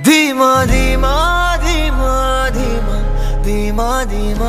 धीमा धीमा धीमा धीमा धीमा धीमा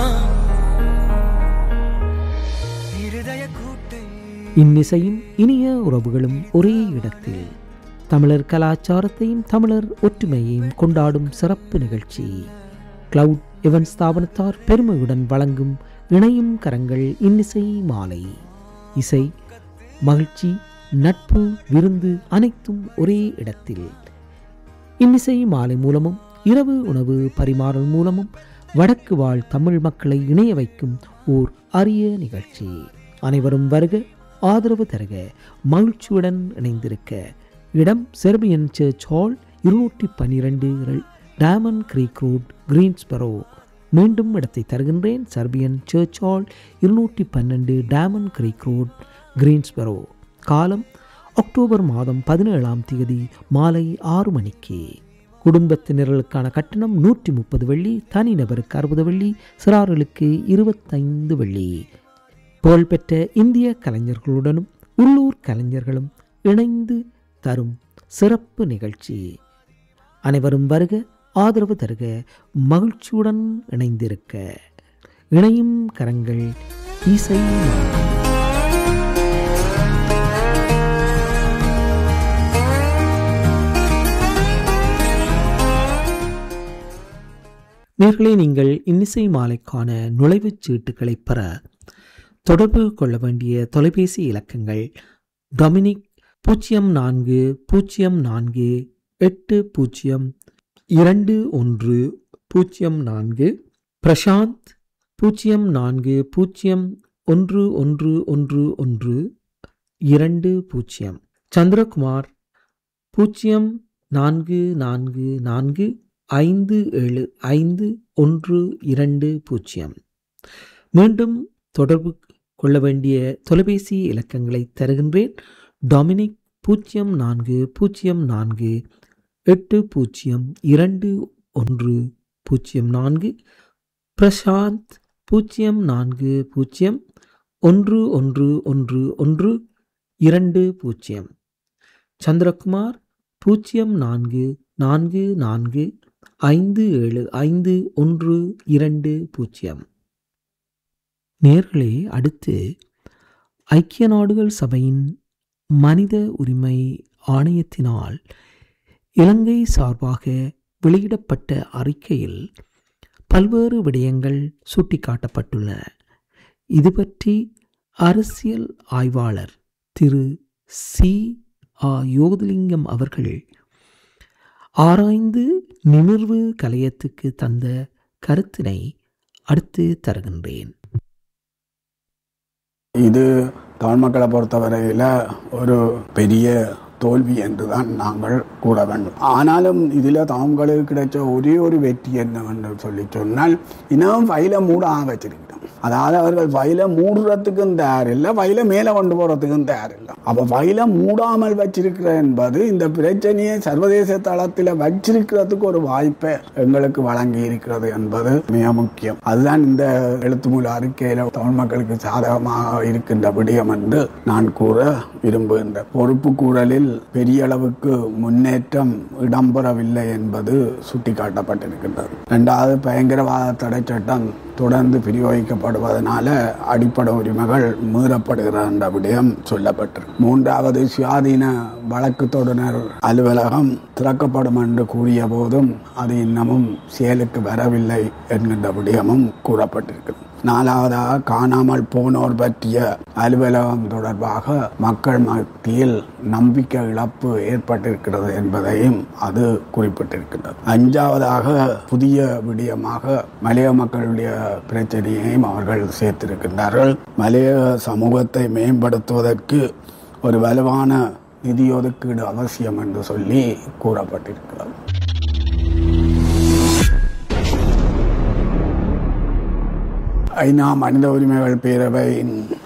இருதய கூட்டை இன்னிசையும் இனிய உறவுகளும் ஒரே இடத்தில் தமிழர் கலாச்சாரத்தையும் தமிழர் ஒற்றுமையையும் கொண்டாடும் சிறப்பு நிகழ்ச்சி கிளவுட் எவன் ஸ்தாபனத்தார் பெருமையுடன் வழங்கும் இணையும் கரங்கள் இன்னிசை மாலை இசை மகிழ்ச்சி நட்பு விருந்து அனைத்தும் ஒரே இடத்தில் இன்னிசை மாலை மூலமும் இரவு உணவு பரிமாறல் மூலமும் வடக்கு வாழ் தமிழ் மக்களை இணைய வைக்கும் ஓர் அரிய நிகழ்ச்சி அனைவரும் வருக ஆதரவு தருக மகிழ்ச்சியுடன் இணைந்திருக்க இடம் செர்பியன் சர்ச் ஹால் இருநூற்றி பன்னிரெண்டு டயமண்ட் கிரீக் ரோட் கிரீன்ஸ்பரோ மீண்டும் இடத்தை தருகின்றேன் சர்பியன் சர்ச் ஹால் இருநூற்றி பன்னெண்டு டயமண்ட் கிரீக் ரோட் கிரீன்ஸ்பரோ காலம் அக்டோபர் மாதம் பதினேழாம் தேதி மாலை ஆறு மணிக்கு குடும்பத்தினர்களுக்கான கட்டணம் நூற்றி முப்பது வெள்ளி தனிநபருக்கு அறுபது வெள்ளி சிறார்களுக்கு இருபத்தைந்து வெள்ளி புகழ்பெற்ற இந்திய கலைஞர்களுடனும் உள்ளூர் கலைஞர்களும் இணைந்து தரும் சிறப்பு நிகழ்ச்சி அனைவரும் வருக ஆதரவு தருக மகிழ்ச்சியுடன் இணைந்திருக்க இணையும் கரங்கள் இசை நாடகம். நேர்களே நீங்கள் இன்னிசை மாலைக்கான நுழைவுச் சீட்டுகளை பெற தொடர்பு கொள்ள வேண்டிய தொலைபேசி இலக்கங்கள் டொமினிக் பூஜ்ஜியம் நான்கு பூஜ்ஜியம் நான்கு எட்டு பூஜ்ஜியம் இரண்டு ஒன்று பூஜ்ஜியம் நான்கு பிரசாந்த் பூஜ்ஜியம் நான்கு பூஜ்ஜியம் ஒன்று ஒன்று ஒன்று ஒன்று இரண்டு பூஜ்ஜியம் சந்திரகுமார் பூஜ்ஜியம் நான்கு நான்கு நான்கு ஐந்து ஏழு ஐந்து ஒன்று இரண்டு பூஜ்ஜியம் மீண்டும் தொடர்பு கொள்ள வேண்டிய தொலைபேசி இலக்கங்களை தருகின்றேன் டொமினிக் பூஜ்ஜியம் நான்கு பூஜ்ஜியம் நான்கு எட்டு பூஜ்ஜியம் இரண்டு ஒன்று பூஜ்ஜியம் நான்கு பிரசாந்த் பூஜ்ஜியம் நான்கு பூஜ்ஜியம் ஒன்று ஒன்று ஒன்று ஒன்று இரண்டு பூஜ்ஜியம் சந்திரகுமார் பூஜ்ஜியம் நான்கு நான்கு நான்கு ஐந்து ஏழு ஐந்து ஒன்று இரண்டு பூஜ்ஜியம் நேர்களே அடுத்து ஐக்கிய நாடுகள் சபையின் மனித உரிமை ஆணையத்தினால் இலங்கை சார்பாக வெளியிடப்பட்ட அறிக்கையில் பல்வேறு விடயங்கள் சுட்டிக்காட்டப்பட்டுள்ளன இது பற்றி அரசியல் ஆய்வாளர் திரு சி ஆ யோகலிங்கம் அவர்கள் ஆராய்ந்து நிமிர்வு கலையத்துக்கு தந்த கருத்தினை அடுத்து தருகின்றேன் இது தமிழ் மக்களை பொறுத்தவரையில் ஒரு பெரிய தோல்வி என்றுதான் நாங்கள் கூற வேண்டும் ஆனாலும் இதில் தமிழ்களுக்கு கிடைச்ச ஒரே ஒரு வெற்றி என்னவென்று சொல்லி சொன்னால் இன்னும் ஃபைலை மூட வச்சிருக்கிறோம் அதாவது அவர்கள் ஃபைலை மூடுறதுக்கும் தயார் இல்லை ஃபைலை மேலே கொண்டு போகிறதுக்கும் தயார் இல்லை அப்போ ஃபைலை மூடாமல் வச்சிருக்கிற என்பது இந்த பிரச்சனையை சர்வதேச தளத்தில் வச்சிருக்கிறதுக்கு ஒரு வாய்ப்பை எங்களுக்கு வழங்கி இருக்கிறது என்பது மிக முக்கியம் அதுதான் இந்த எழுத்து மூல அறிக்கையில் தமிழ் மக்களுக்கு சாதகமாக இருக்கின்ற விடயம் என்று நான் கூற விரும்புகின்ற பொறுப்பு கூறலில் பெரிய அளவுக்கு முன்னேற்றம் இடம்பெறவில்லை என்பது சுட்டிக்காட்டப்பட்டிருக்கின்றது இரண்டாவது பயங்கரவாத தடை சட்டம் தொடர்ந்து பிரயோகிக்கப்படுவதனால அடிப்படை உரிமைகள் மீறப்படுகிற என்ற விடயம் சொல்லப்பட்டிருக்கு மூன்றாவது சுயாதீன வழக்கு தொடர் அலுவலகம் திறக்கப்படும் என்று கூறிய போதும் அது இன்னமும் செயலுக்கு வரவில்லை என்கின்ற விடயமும் கூறப்பட்டிருக்கிறது நாலாவதாக காணாமல் போனோர் பற்றிய அலுவலகம் தொடர்பாக மக்கள் மத்தியில் நம்பிக்கை இழப்பு ஏற்பட்டிருக்கிறது என்பதையும் அது குறிப்பிட்டிருக்கின்றது அஞ்சாவதாக புதிய விடயமாக மலைய மக்களுடைய பிரச்சனையையும் அவர்கள் சேர்த்திருக்கின்றார்கள் மலைய சமூகத்தை மேம்படுத்துவதற்கு ஒரு வலுவான நிதி ஒதுக்கீடு அவசியம் என்று சொல்லி கூறப்பட்டிருக்கிறது ஐநா மனித உரிமைகள் பேரவையின்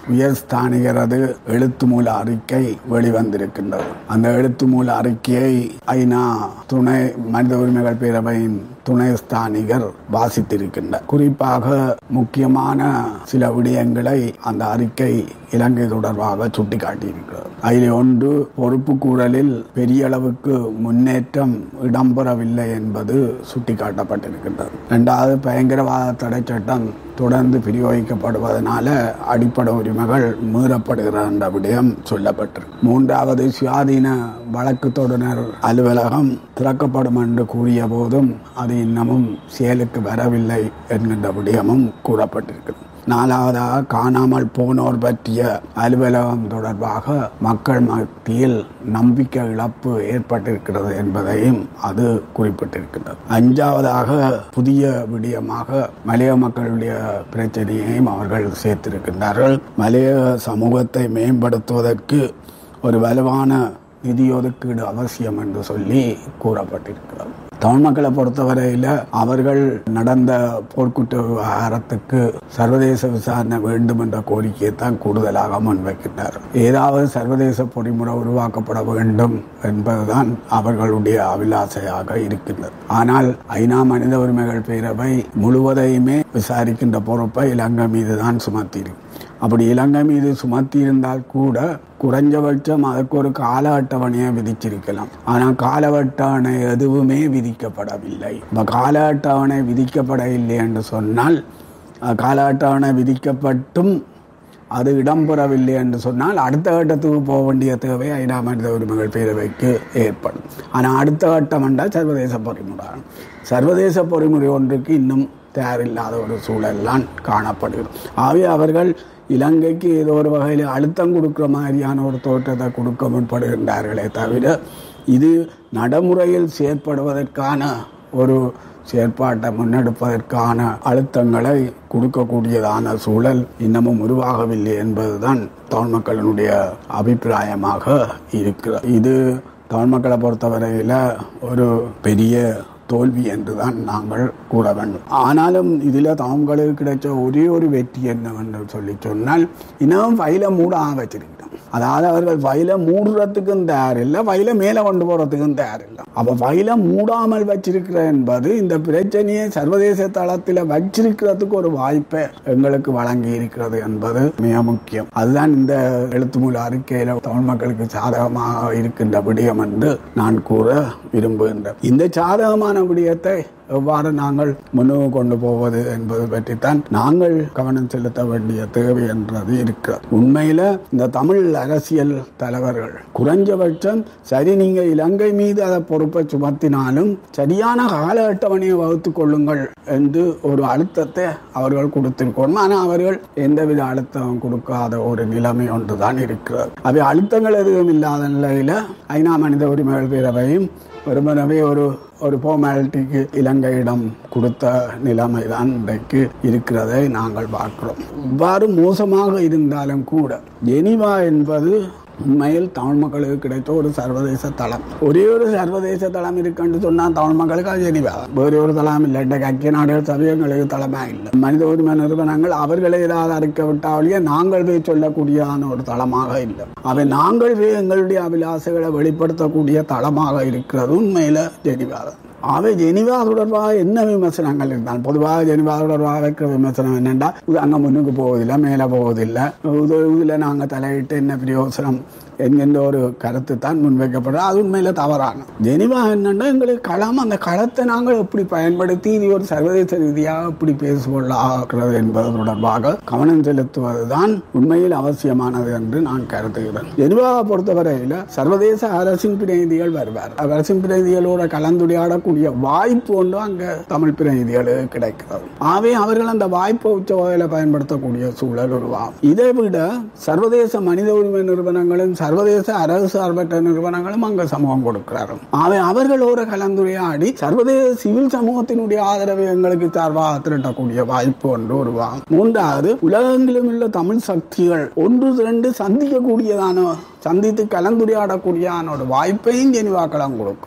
உயர்ஸ்தானிகரது எழுத்து மூல அறிக்கை வெளிவந்திருக்கின்றது அந்த எழுத்து மூல அறிக்கையை ஐநா துணை மனித உரிமைகள் பேரவையின் துணை ஸ்தானிகர் வாசித்திருக்கின்றார் குறிப்பாக முக்கியமான சில விடயங்களை அந்த அறிக்கை இலங்கை தொடர்பாக சுட்டிக்காட்டியிருக்கிறது அதில் ஒன்று பொறுப்பு கூறலில் பெரிய அளவுக்கு முன்னேற்றம் இடம்பெறவில்லை என்பது சுட்டிக்காட்டப்பட்டிருக்கின்றது இரண்டாவது பயங்கரவாத தடை சட்டம் தொடர்ந்து பிரயோகிக்கப்படுவதனால அடிப்படை உரிமைகள் மீறப்படுகிற என்ற விடயம் சொல்லப்பட்டிருக்கு மூன்றாவது சுயாதீன வழக்கு தொடர் அலுவலகம் திறக்கப்படும் என்று கூறிய போதும் அது இன்னமும் செயலுக்கு வரவில்லை என்கின்ற விடயமும் கூறப்பட்டிருக்கிறது நாலாவதாக காணாமல் போனோர் பற்றிய அலுவலகம் தொடர்பாக மக்கள் மத்தியில் நம்பிக்கை இழப்பு ஏற்பட்டிருக்கிறது என்பதையும் அது குறிப்பிட்டிருக்கின்றது அஞ்சாவதாக புதிய விடயமாக மலைய மக்களுடைய பிரச்சனையையும் அவர்கள் சேர்த்திருக்கின்றார்கள் மலைய சமூகத்தை மேம்படுத்துவதற்கு ஒரு வலுவான நிதி ஒதுக்கீடு அவசியம் என்று சொல்லி கூறப்பட்டிருக்கிறது தமிழ் மக்களை பொறுத்தவரையில் அவர்கள் நடந்த போர்க்குற்ற விவகாரத்துக்கு சர்வதேச விசாரணை வேண்டும் என்ற கோரிக்கையை தான் கூடுதலாக முன்வைக்கின்றனர் ஏதாவது சர்வதேச பொறிமுறை உருவாக்கப்பட வேண்டும் என்பதுதான் அவர்களுடைய அபிலாசையாக இருக்கின்றது ஆனால் ஐநா மனித உரிமைகள் பேரவை முழுவதையுமே விசாரிக்கின்ற பொறுப்பை இலங்கை மீது தான் சுமத்தியிருக்கு அப்படி இலங்கை மீது சுமத்தி இருந்தால் கூட குறைஞ்சபட்சம் அதற்கு ஒரு கால அட்டவணையை விதிச்சிருக்கலாம் ஆனால் கால அட்டவணை எதுவுமே விதிக்கப்படவில்லை இப்போ கால அட்டவணை விதிக்கப்படவில்லை என்று சொன்னால் கால அட்டவணை விதிக்கப்பட்டும் அது இடம்பெறவில்லை என்று சொன்னால் அடுத்த கட்டத்துக்கு போக வேண்டிய தேவை ஐநா மனித உரிமைகள் பேரவைக்கு ஏற்படும் ஆனால் அடுத்த கட்டம் என்றால் சர்வதேச பொறிமுறை சர்வதேச பொறிமுறை ஒன்றுக்கு இன்னும் தயாரில்லாத ஒரு சூழல்லாம் காணப்படுகிறது ஆகவே அவர்கள் இலங்கைக்கு ஏதோ ஒரு வகையில் அழுத்தம் கொடுக்குற மாதிரியான ஒரு தோற்றத்தை கொடுக்க முற்படுகின்றார்களே தவிர இது நடைமுறையில் செயற்படுவதற்கான ஒரு செயற்பாட்டை முன்னெடுப்பதற்கான அழுத்தங்களை கொடுக்கக்கூடியதான சூழல் இன்னமும் உருவாகவில்லை என்பதுதான் தமிழ் மக்களினுடைய அபிப்பிராயமாக இருக்கிறது இது தமிழ் மக்களை பொறுத்தவரையில் ஒரு பெரிய தோல்வி என்றுதான் நாங்கள் கூற வேண்டும் ஆனாலும் இதில் தாங்களுக்கு கிடைச்ச ஒரே ஒரு வெற்றி என்னவென்று சொல்லி சொன்னால் இன்னும் ஃபைலை மூட வச்சிருக்கிறோம் அதாவது அவர்கள் ஃபைலை மூடுறதுக்கும் தயாரில்லை ஃபைலை மேலே கொண்டு போகிறதுக்கும் தயாரில்லை அப்போ ஃபைலை மூடாமல் வச்சிருக்கிற என்பது இந்த பிரச்சனையை சர்வதேச தளத்தில் வச்சிருக்கிறதுக்கு ஒரு வாய்ப்பை எங்களுக்கு வழங்கி இருக்கிறது என்பது மிக முக்கியம் அதுதான் இந்த எழுத்து மூல அறிக்கையில் தமிழ் மக்களுக்கு சாதகமாக இருக்கின்ற விடயம் என்று நான் கூற விரும்புகின்றேன் இந்த சாதகமான விடயத்தை எவ்வாறு நாங்கள் முன்னுக்கு கொண்டு போவது என்பது பற்றித்தான் நாங்கள் கவனம் செலுத்த வேண்டிய தேவை என்றது இருக்கிறது உண்மையில இந்த தமிழ் அரசியல் தலைவர்கள் குறைஞ்சபட்சம் சரி நீங்க இலங்கை மீது அதை பொறுப்பை சுமத்தினாலும் சரியான கால அட்டவணையை வகுத்துக் கொள்ளுங்கள் என்று ஒரு அழுத்தத்தை அவர்கள் கொடுத்திருக்கணும் ஆனால் அவர்கள் எந்தவித அழுத்தம் கொடுக்காத ஒரு நிலைமை ஒன்றுதான் இருக்கிறது அவை அழுத்தங்கள் எதுவும் இல்லாத நிலையில ஐநா மனித உரிமைகள் பேரவையும் வெறுமனவே ஒரு ஒரு ஃபார்மாலிட்டிக்கு இலங்கையிடம் கொடுத்த நிலைமை தான் இன்றைக்கு இருக்கிறதை நாங்கள் பார்க்கிறோம் இவ்வாறு மோசமாக இருந்தாலும் கூட ஜெனிவா என்பது உண்மையில் தமிழ் மக்களுக்கு கிடைத்த ஒரு சர்வதேச தளம் ஒரே ஒரு சர்வதேச தளம் இருக்குன்னு சொன்னால் தமிழ் மக்களுக்கு அது ஜெனிவா வேறு ஒரு தளம் இல்லை இன்றைக்கு ஐக்கிய நாடுகள் சபை எங்களுக்கு தளமா இல்லை மனித உரிமை நிறுவனங்கள் அவர்களை ஏதாவது அறிக்க விட்டாலேயே நாங்கள் போய் சொல்லக்கூடியதான ஒரு தளமாக இல்லை அவை நாங்கள் போய் எங்களுடைய அபிலாசைகளை வெளிப்படுத்தக்கூடிய தளமாக இருக்கிறது உண்மையில் ஜெனிவா தான் அவை ஜெனிவா தொடர்பாக என்ன விமர்சனங்கள் இருந்தால் பொதுவாக ஜெனிவா தொடர்பாக வைக்கிற விமர்சனம் என்னென்னா இது அங்கே முன்னுக்கு போவதில்லை மேலே போவதில்லை இது இதில் நாங்கள் தலையிட்டு என்ன பிரயோசனம் என்கின்ற ஒரு கருத்து தான் முன்வைக்கப்படுறது அது உண்மையில் தவறான ஜெனிவா என்னென்னா எங்களுக்கு களம் அந்த களத்தை நாங்கள் எப்படி பயன்படுத்தி இது ஒரு சர்வதேச ரீதியாக எப்படி பேசுகொள்ளாகிறது என்பது தொடர்பாக கவனம் செலுத்துவது தான் உண்மையில் அவசியமானது என்று நான் கருதுகிறேன் ஜெனிவாவை பொறுத்தவரையில் சர்வதேச அரசின் பிரதிநிதிகள் வருவார் அரசின் பிரதிநிதிகளோட கலந்துரையாடக்கூடிய வாய்ப்பு ஒன்று அங்கே தமிழ் பிரதிநிதிகளுக்கு கிடைக்கிறது ஆகவே அவர்கள் அந்த வாய்ப்பை உச்ச வகையில் பயன்படுத்தக்கூடிய சூழல் உருவாகும் இதை விட சர்வதேச மனித உரிமை நிறுவனங்களும் சர்வதேச அரசு சார்பற்ற நிறுவனங்களும் அங்க சமூகம் கொடுக்கிறார்கள் அவை அவர்களோட கலந்துரையாடி சர்வதேச சிவில் சமூகத்தினுடைய ஆதரவை எங்களுக்கு சார்பாக திரட்டக்கூடிய வாய்ப்பு ஒன்று உருவாகும் மூன்றாவது உலகெங்கிலும் உள்ள தமிழ் சக்திகள் ஒன்று இரண்டு சந்திக்கக்கூடியதான சந்தித்து கலந்துரையாடக்கூடியதான ஒரு வாய்ப்பையும் ஜெனிவா களம் கொடுக்கும்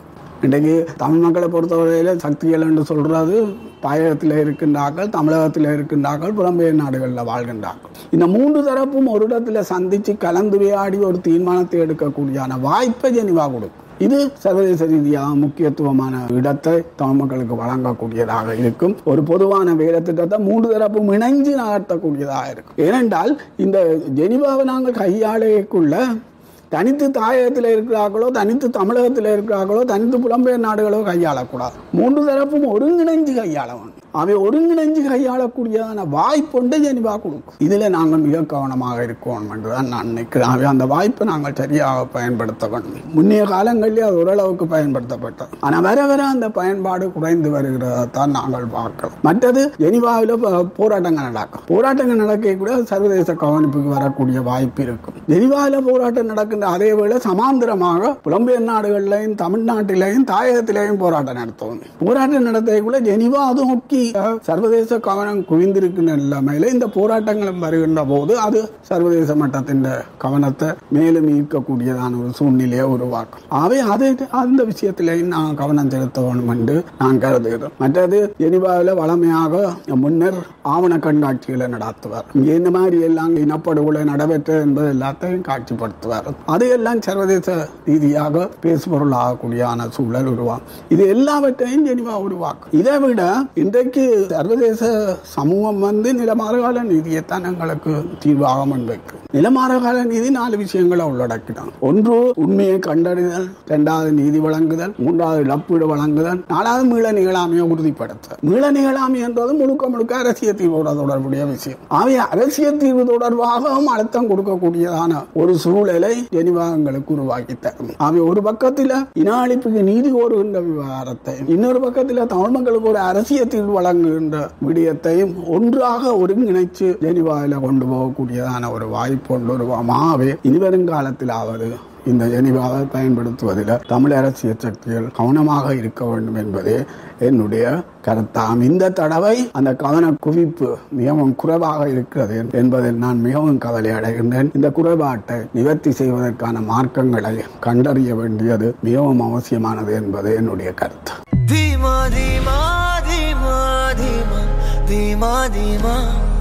இன்றைக்கு தமிழ் மக்களை பொறுத்தவரையில் சக்திகள் என்று சொல்றது தாயகத்தில் இருக்கின்றார்கள் தமிழகத்தில் இருக்கின்றார்கள் புலம்பெயர் நாடுகளில் வாழ்கின்றார்கள் இந்த மூன்று தரப்பும் ஒரு இடத்துல சந்திச்சு கலந்துரையாடி ஒரு தீர்மானத்தை எடுக்கக்கூடியான வாய்ப்பை ஜெனிவா கொடுக்கும் இது சர்வதேச ரீதியாக முக்கியத்துவமான இடத்தை தமிழ் மக்களுக்கு வழங்கக்கூடியதாக இருக்கும் ஒரு பொதுவான வேலை திட்டத்தை மூன்று தரப்பும் இணைஞ்சு நகர்த்தக்கூடியதாக இருக்கும் ஏனென்றால் இந்த ஜெனிவாவை நாங்கள் கையாளையக்குள்ள தனித்து தாயகத்தில் இருக்கிறார்களோ தனித்து தமிழகத்தில் இருக்கிறார்களோ தனித்து புலம்பெயர் நாடுகளோ கையாளக்கூடாது மூன்று தரப்பும் ஒருங்கிணைஞ்சு கையாள வேண்டும் அவை ஒருங்கிணைஞ்சு கையாளக்கூடியதான வாய்ப்புண்டு ஜெனிவா கொடுக்கும் இதில் நாங்கள் மிக கவனமாக இருக்கணும் என்றுதான் நான் நினைக்கிறேன் அவை அந்த வாய்ப்பை நாங்கள் சரியாக பயன்படுத்த வேண்டும் முன்னைய காலங்களிலே அது ஓரளவுக்கு பயன்படுத்தப்பட்டது ஆனால் வர வர அந்த பயன்பாடு குறைந்து வருகிறதான் நாங்கள் பார்க்கிறோம் மற்றது ஜெனிவாவில் ப- போராட்டங்கள் நடக்கும் போராட்டங்கள் நடக்க கூட சர்வதேச கவனிப்புக்கு வரக்கூடிய வாய்ப்பு இருக்கும் ஜெனிவாவில் போராட்டம் நடக்கின்ற அதே வேளை சமாந்திரமாக புலம்பெயர் நாடுகளிலையும் தமிழ்நாட்டிலையும் தாயகத்திலேயும் போராட்டம் நடத்துவோம் போராட்டம் நடத்தக்குள்ள ஜெனிவா அது நோக்கி அஹ், சர்வதேச கவனம் குவிந்திருக்கின்ற நிலைமையில இந்த போராட்டங்களும் வருகின்ற போது அது சர்வதேச மட்டத்தின் கவனத்தை மேலும் ஈர்க்கக்கூடியதான ஒரு சூழ்நிலையை உருவாக்கும் ஆகவே அதை அந்த விஷயத்திலேயும் நான் கவனம் செலுத்த வேண்டும் என்று நான் கருதுகிறேன் மற்றது ஜெனிவாவில் வளமையாக முன்னர் ஆவண கண்காட்சிகளை நடத்துவார் இங்கே இந்த மாதிரி எல்லாம் இனப்படுகொலை நடைபெற்றது என்பது எல்லாத்தையும் காட்சிப்படுத்துவார் அதையெல்லாம் சர்வதேச ரீதியாக பேசுபொருள் ஆகக்கூடியான சூழல் உருவாகும் இது எல்லாவற்றையும் ஜெனிவா உருவாக்கும் இதை விட இன்றைக்கு சர்வதேச சமூகம் வந்து நிலமாறுகால நீதியைத்தான் எங்களுக்கு தீர்வாக முன்வைக்கும் நிலமாறுகால நீதி நாலு விஷயங்களை உள்ளடக்கினான் ஒன்று உண்மையை கண்டறிதல் இரண்டாவது நீதி வழங்குதல் மூன்றாவது இழப்பீடு வழங்குதல் நாலாவது மீள நிகழாமையை உறுதிப்படுத்தல் மீள நிகழாமை என்பது முழுக்க முழுக்க அரசியல் தீர்வோட தொடர்புடைய விஷயம் ஆகவே அரசியல் தீர்வு தொடர்பாகவும் அழுத்தம் கொடுக்கக்கூடியதான ஒரு சூழலை ஜெனிவா எங்களுக்கு உருவாக்கி தரும் ஆகவே ஒரு பக்கத்தில் இன அழிப்புக்கு நீதி கோருகின்ற விவகாரத்தை இன்னொரு பக்கத்தில் தமிழ் மக்களுக்கு ஒரு அரசியல் தீர்வு வழங்குகின்ற விடயத்தையும் ஒன்றாக ஒருங்கிணைச்சு ஜெனிவாவில் கொண்டு போகக்கூடியதான ஒரு வாய்ப்பு கொண்டு வருவாமாவே இனிவரும் காலத்திலாவது இந்த ஜெனிவாவை பயன்படுத்துவதில் தமிழ் அரசியல் சக்திகள் கவனமாக இருக்க வேண்டும் என்பதே என்னுடைய கருத்தாம் இந்த தடவை அந்த கவன குவிப்பு மிகவும் குறைவாக இருக்கிறது என்பதில் நான் மிகவும் கவலை அடைகின்றேன் இந்த குறைபாட்டை நிவர்த்தி செய்வதற்கான மார்க்கங்களை கண்டறிய வேண்டியது மிகவும் அவசியமானது என்பது என்னுடைய கருத்து धीमा धीमा धीमा धीमा धीमा धीमा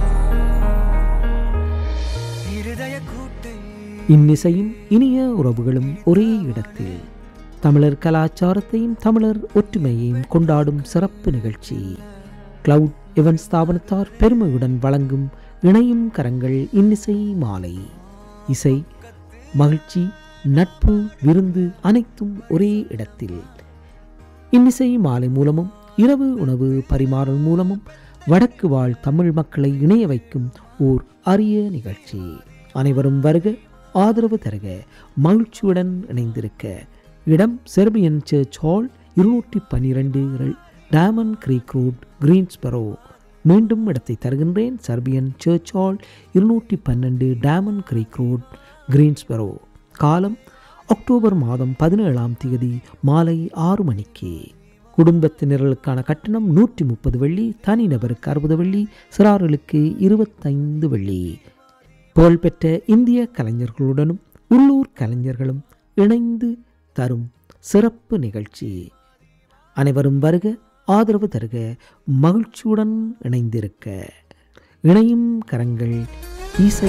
இருதய கூட்டை இன்னிசையும் இனிய உறவுகளும் ஒரே இடத்தில் தமிழர் கலாச்சாரத்தையும் தமிழர் ஒற்றுமையையும் கொண்டாடும் சிறப்பு நிகழ்ச்சி கிளவுட் எவன் ஸ்தாபனத்தார் பெருமையுடன் வழங்கும் இணையும் கரங்கள் இன்னிசை மாலை இசை மகிழ்ச்சி நட்பு விருந்து அனைத்தும் ஒரே இடத்தில் இன்னிசை மாலை மூலமும் இரவு உணவு பரிமாறல் மூலமும் வடக்கு வாழ் தமிழ் மக்களை இணைய வைக்கும் ஓர் அரிய நிகழ்ச்சி அனைவரும் வருக ஆதரவு தருக மகிழ்ச்சியுடன் இணைந்திருக்க இடம் செர்பியன் சர்ச் ஹால் இருநூற்றி பன்னிரண்டு டயமண்ட் கிரீக் ரோட் கிரீன்ஸ்பரோ மீண்டும் இடத்தை தருகின்றேன் சர்பியன் சர்ச் ஹால் இருநூற்றி பன்னெண்டு டயமண்ட் கிரீக் ரோட் கிரீன்ஸ்பரோ காலம் அக்டோபர் மாதம் பதினேழாம் தேதி மாலை ஆறு மணிக்கு குடும்பத்தினர்களுக்கான கட்டணம் நூற்றி முப்பது வெள்ளி தனிநபருக்கு அறுபது வெள்ளி சிறார்களுக்கு இருபத்தைந்து வெள்ளி புகழ்பெற்ற இந்திய கலைஞர்களுடனும் உள்ளூர் கலைஞர்களும் இணைந்து தரும் சிறப்பு நிகழ்ச்சி அனைவரும் வருக ஆதரவு தருக மகிழ்ச்சியுடன் இணைந்திருக்க இணையும் கரங்கள் இசை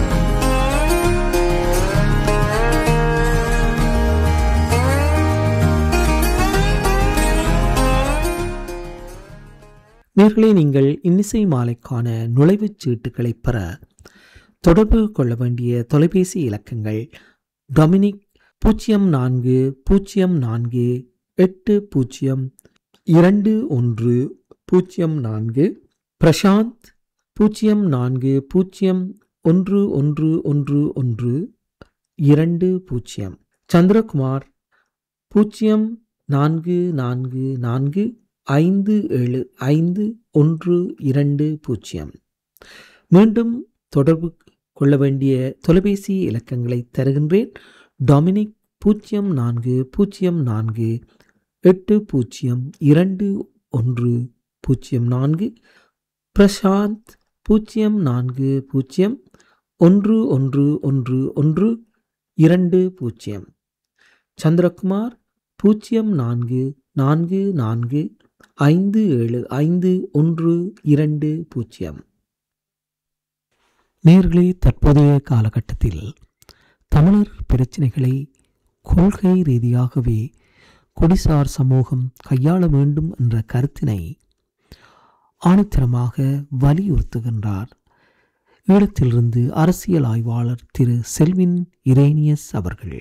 நேர்களே நீங்கள் இன்னிசை மாலைக்கான நுழைவுச் சீட்டுகளை பெற தொடர்பு கொள்ள வேண்டிய தொலைபேசி இலக்கங்கள் டொமினிக் பூஜ்ஜியம் நான்கு பூஜ்ஜியம் நான்கு எட்டு பூஜ்ஜியம் இரண்டு ஒன்று பூஜ்ஜியம் நான்கு பிரசாந்த் பூஜ்ஜியம் நான்கு பூஜ்ஜியம் ஒன்று ஒன்று ஒன்று ஒன்று இரண்டு பூஜ்ஜியம் சந்திரகுமார் பூஜ்ஜியம் நான்கு நான்கு நான்கு ஐந்து ஏழு ஐந்து ஒன்று இரண்டு பூஜ்ஜியம் மீண்டும் தொடர்பு கொள்ள வேண்டிய தொலைபேசி இலக்கங்களை தருகின்றேன் டொமினிக் பூஜ்ஜியம் நான்கு பூஜ்ஜியம் நான்கு எட்டு பூஜ்ஜியம் இரண்டு ஒன்று பூஜ்ஜியம் நான்கு பிரசாந்த் பூஜ்ஜியம் நான்கு பூஜ்ஜியம் ஒன்று ஒன்று ஒன்று ஒன்று இரண்டு பூஜ்ஜியம் சந்திரகுமார் பூஜ்ஜியம் நான்கு நான்கு நான்கு ஐந்து ஏழு ஐந்து ஒன்று இரண்டு பூஜ்ஜியம் நேர்களே தற்போதைய காலகட்டத்தில் தமிழர் பிரச்சினைகளை கொள்கை ரீதியாகவே குடிசார் சமூகம் கையாள வேண்டும் என்ற கருத்தினை ஆணித்தரமாக வலியுறுத்துகின்றார் ஈழத்திலிருந்து அரசியல் ஆய்வாளர் திரு செல்வின் இரேனியஸ் அவர்கள்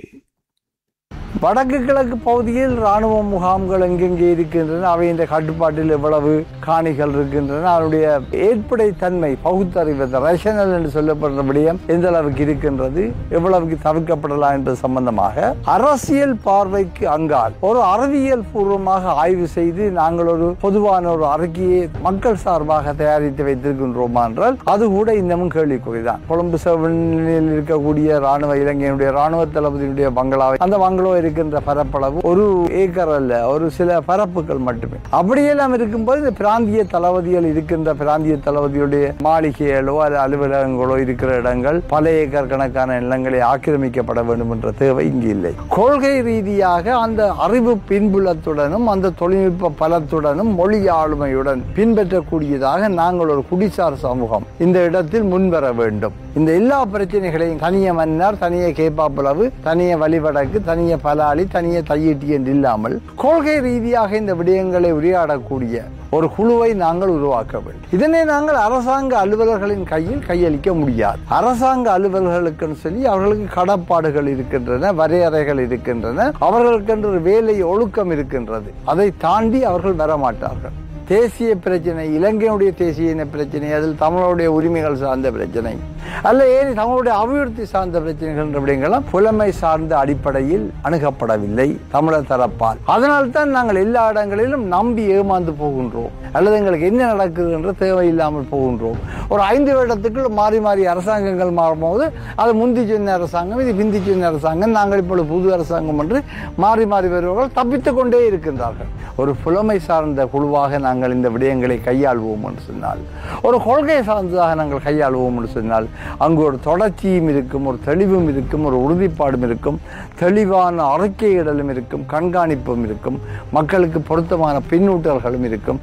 வடக்கு கிழக்கு பகுதியில் இராணுவ முகாம்கள் எங்கெங்கே இருக்கின்றன அவை இந்த கட்டுப்பாட்டில் எவ்வளவு காணிகள் இருக்கின்றன அதனுடைய ஏற்படை தன்மை பகுத்தறிவு ரேஷனல் என்று சொல்லப்படுற விடயம் எந்த அளவுக்கு இருக்கின்றது எவ்வளவுக்கு தவிர்க்கப்படலாம் என்பது சம்பந்தமாக அரசியல் பார்வைக்கு அங்கால் ஒரு அறிவியல் பூர்வமாக ஆய்வு செய்து நாங்கள் ஒரு பொதுவான ஒரு அறிக்கையை மக்கள் சார்பாக தயாரித்து வைத்திருக்கின்றோமா என்றால் அது கூட இன்னமும் கேள்விக்குறிதான் கொழும்பு செவனில் இருக்கக்கூடிய ராணுவ இலங்கையினுடைய ராணுவ தளபதியினுடைய பங்களாவை அந்த பங்களோ இருக்கின்ற பரப்பளவு ஒரு ஏக்கர் அல்ல ஒரு சில பரப்புகள் மட்டுமே அப்படியெல்லாம் இருக்கும்போது இந்த பிராந்திய தளபதிகள் இருக்கின்ற பிராந்திய தளபதியுடைய மாளிகைகளோ அல்லது அலுவலகங்களோ இருக்கிற இடங்கள் பல ஏக்கர் கணக்கான நிலங்களை ஆக்கிரமிக்கப்பட வேண்டும் என்ற தேவை இங்கு இல்லை கொள்கை ரீதியாக அந்த அறிவு பின்புலத்துடனும் அந்த தொழில்நுட்ப பலத்துடனும் மொழி ஆளுமையுடன் பின்பற்றக்கூடியதாக நாங்கள் ஒரு குடிசார் சமூகம் இந்த இடத்தில் முன்வர வேண்டும் இந்த எல்லா பிரச்சனைகளையும் தனிய மன்னர் தனிய கேப்பாப்புலவு தனிய வழிவடக்கு தனிய பலாளி தனிய தையீட்டி என்று இல்லாமல் கொள்கை ரீதியாக இந்த விடயங்களை உரையாடக்கூடிய ஒரு குழுவை நாங்கள் உருவாக்க வேண்டும் இதனை நாங்கள் அரசாங்க அலுவலர்களின் கையில் கையளிக்க முடியாது அரசாங்க அலுவலர்களுக்குன்னு சொல்லி அவர்களுக்கு கடப்பாடுகள் இருக்கின்றன வரையறைகள் இருக்கின்றன அவர்களுக்கென்று ஒரு வேலை ஒழுக்கம் இருக்கின்றது அதை தாண்டி அவர்கள் வரமாட்டார்கள் தேசிய பிரச்சனை இலங்கையுடைய தேசிய இன பிரச்சனை அதில் தமிழருடைய உரிமைகள் சார்ந்த பிரச்சனை அல்ல ஏன் தமிழுடைய அபிவிருத்தி சார்ந்த பிரச்சனைகள் என்ற விடயங்களும் புலமை சார்ந்த அடிப்படையில் அணுகப்படவில்லை தமிழர் தரப்பால் அதனால் தான் நாங்கள் எல்லா இடங்களிலும் நம்பி ஏமாந்து போகின்றோம் அல்லது எங்களுக்கு என்ன நடக்குது என்ற தேவையில்லாமல் போகின்றோம் ஒரு ஐந்து வருடத்துக்குள் மாறி மாறி அரசாங்கங்கள் மாறும்போது அது முந்தி சொன்ன அரசாங்கம் இது பிந்தி சொன்ன அரசாங்கம் நாங்கள் இப்பொழுது புது அரசாங்கம் என்று மாறி மாறி வருபவர்கள் தப்பித்துக் கொண்டே இருக்கின்றார்கள் ஒரு புலமை சார்ந்த குழுவாக நாங்கள் இந்த விடயங்களை கையாள்வோம் என்று சொன்னால் ஒரு கொள்கை சார்ந்ததாக நாங்கள் கையாள்வோம் என்று சொன்னால் அங்கு ஒரு தொடர்ச்சியும் இருக்கும் ஒரு தெளிவும் இருக்கும் ஒரு உறுதிப்பாடும் இருக்கும் தெளிவான அறிக்கையிடலும் இருக்கும் கண்காணிப்பும் இருக்கும் மக்களுக்கு பொருத்தமான பின்னூட்டல்களும் இருக்கும்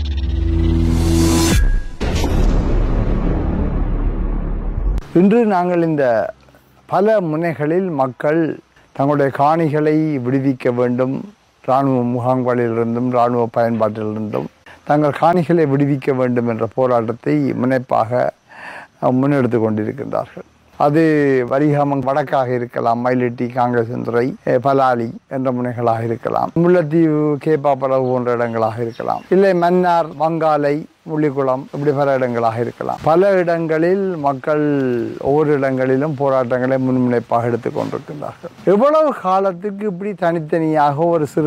இன்று நாங்கள் இந்த பல முனைகளில் மக்கள் தங்களுடைய காணிகளை விடுவிக்க வேண்டும் இராணுவ முகாம்களிலிருந்தும் இராணுவ பயன்பாட்டிலிருந்தும் தங்கள் காணிகளை விடுவிக்க வேண்டும் என்ற போராட்டத்தை முனைப்பாக அஹ், முன்னெடுத்து கொண்டிருக்கின்றார்கள் அது வரிகாமம் வடக்காக இருக்கலாம் மயிலட்டி காங்கிரசுந்துறை அஹ், பலாலி என்ற முனைகளாக இருக்கலாம் முல்லைத்தீவு கேப்பாப்பளவு போன்ற இடங்களாக இருக்கலாம் இல்லை மன்னார் வங்காலை முள்ளிக்குளம் இப்படி பல இடங்களாக இருக்கலாம் பல இடங்களில் மக்கள் ஒவ்வொரு இடங்களிலும் போராட்டங்களை முன்முனைப்பாக எடுத்துக் கொண்டிருக்கின்றார்கள் எவ்வளவு காலத்துக்கு இப்படி தனித்தனியாக ஒரு சிறு